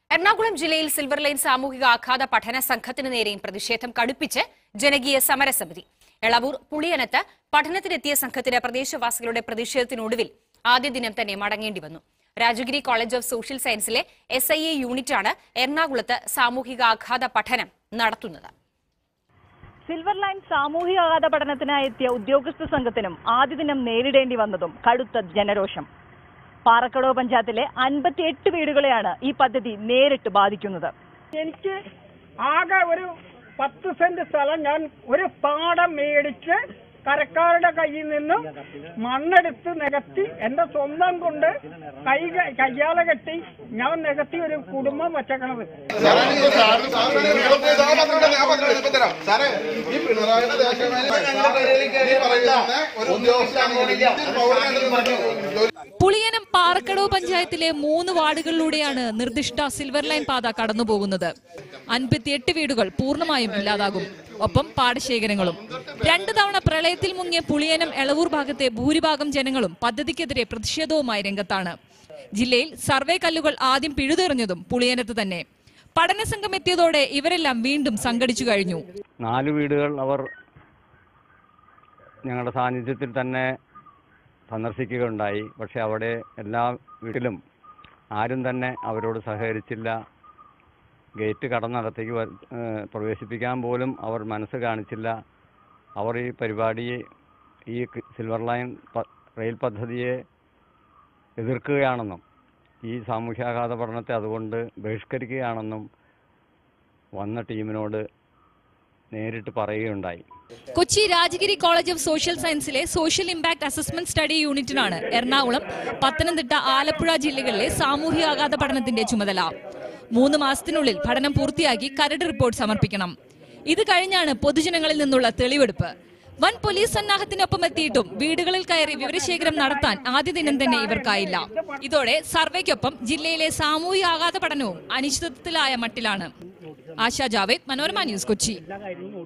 എറണാകുളം ജില്ലയിൽ silver line സാമൂഹിക ആഘാത പഠന സംഘത്തിന് നേരെയും പ്രതിഷേധം കടുപ്പിച്ച് ജനകീയ സമരസമിതി എളവൂർ പുളിയനത്ത് പഠനത്തിനെത്തിയ സംഘത്തിന് പ്രദേശവാസികളുടെ പ്രതിഷേധത്തിനൊടുവിൽ ആദ്യ ദിനം തന്നെ മടങ്ങേണ്ടി വന്നു രാജഗിരി കോളേജ് ഓഫ് സോഷ്യൽ സയൻസിലെ എസ് ഐ എ യൂണിറ്റാണ് എറണാകുളത്ത് സാമൂഹിക ആഘാത പഠനം നടത്തുന്നത് സിൽവർ ലൈൻ സാമൂഹികാഘാത പഠനത്തിനായി എത്തിയ ഉദ്യോഗസ്ഥ സംഘത്തിനും ആദ്യ ദിനം നേരിടേണ്ടി വന്നതും കടുത്ത ജനരോഷം പാറക്കടവ് പഞ്ചായത്തിലെ അൻപത്തിയെട്ട് വീടുകളെയാണ് ഈ പദ്ധതി നേരിട്ട് ബാധിക്കുന്നത് എനിക്ക് ആകെ ഒരു പത്ത് സെന്റ് സ്ഥലം ഞാൻ ഒരു പാടം മേടിച്ച് കരക്കാരുടെ കയ്യിൽ നിന്നും മണ്ണെടുത്ത് നികത്തി എന്റെ സ്വന്തം കൊണ്ട് കൈ കയ്യാല കെട്ടി ഞാൻ നികത്തി ഒരു കുടുംബം വെച്ചേക്കണത് സാറേ ഈ പിണറായിയുടെ ദേശമേലെ ഒരു ഉദ്യോഗസ്ഥനാണ് ഇന്ത്യൻ പൗരനാണെന്ന് പറഞ്ഞു പുളിയനം പാറക്കടവ് പഞ്ചായത്തിലെ മൂന്ന് വാർഡുകളിലൂടെയാണ് നിർദ്ദിഷ്ട സിൽവർ ലൈൻ പാത കടന്നുപോകുന്നത് അൻപത്തിയെട്ട് വീടുകൾ പൂർണ്ണമായും ഇല്ലാതാകും ഒപ്പം പാടശേഖരങ്ങളും രണ്ടു തവണ പ്രളയത്തിൽ മുങ്ങിയ പുളിയനം എളവൂർ ഭാഗത്തെ ഭൂരിഭാഗം ജനങ്ങളും പദ്ധതിക്കെതിരെ പ്രതിഷേധവുമായി രംഗത്താണ് ജില്ലയിൽ സർവേ കല്ലുകൾ ആദ്യം പിഴുതെറിഞ്ഞതും പുളിയനത്ത് തന്നെ പഠന സംഘം എത്തിയതോടെ ഇവരെല്ലാം വീണ്ടും സംഘടിച്ചു കഴിഞ്ഞു നാല് വീടുകൾ അവർ ഞങ്ങളുടെ സാന്നിധ്യത്തിൽ തന്നെ സന്ദർശിക്കുകയുണ്ടായി പക്ഷെ അവിടെ എല്ലാ വീട്ടിലും ആരും തന്നെ അവരോട് സഹകരിച്ചില്ല ഗേറ്റ് കടന്നകത്തേക്ക് വ- ഏഹ് പ്രവേശിപ്പിക്കാൻ പോലും അവർ മനസ്സ് കാണിച്ചില്ല അവർ ഈ പരിപാടിയെ ഈ ക- സിൽവർ ലൈൻ പ- റെയിൽ പദ്ധതിയെ എതിർക്കുകയാണെന്നും ഈ സാമൂഹ്യാഘാത പഠനത്തെ അതുകൊണ്ട് ബഹിഷ്കരിക്കുകയാണെന്നും വന്ന ടീമിനോട് നേരിട്ട് പറയുകയുണ്ടായി കൊച്ചി രാജഗിരി കോളേജ് ഓഫ് സോഷ്യൽ സയൻസിലെ സോഷ്യൽ ഇമ്പാക്ട് അസസ്മെന്റ് സ്റ്റഡി യൂണിറ്റിനാണ് എറണാകുളം പത്തനംതിട്ട ആലപ്പുഴ ജില്ലകളിലെ സാമൂഹികാഘാത പഠനത്തിന്റെ ചുമതല മൂന്ന് മാസത്തിനുള്ളിൽ പഠനം പൂർത്തിയാക്കി കരട് റിപ്പോർട്ട് സമർപ്പിക്കണം ഇത് കഴിഞ്ഞാണ് പൊതുജനങ്ങളിൽ നിന്നുള്ള തെളിവെടുപ്പ് വൻ പോലീസ് സന്നാഹത്തിനൊപ്പം എത്തിയിട്ടും വീടുകളിൽ കയറി വിവരശേഖരം നടത്താൻ ആദ്യ ദിനം തന്നെ ഇവർക്കായില്ല ഇതോടെ സർവേക്കൊപ്പം ജില്ലയിലെ സാമൂഹിക ആഘാത പഠനവും അനിശ്ചിതത്വത്തിലായ മട്ടിലാണ് ആശാ ജാവേദ് മനോരമ ന്യൂസ് കൊച്ചി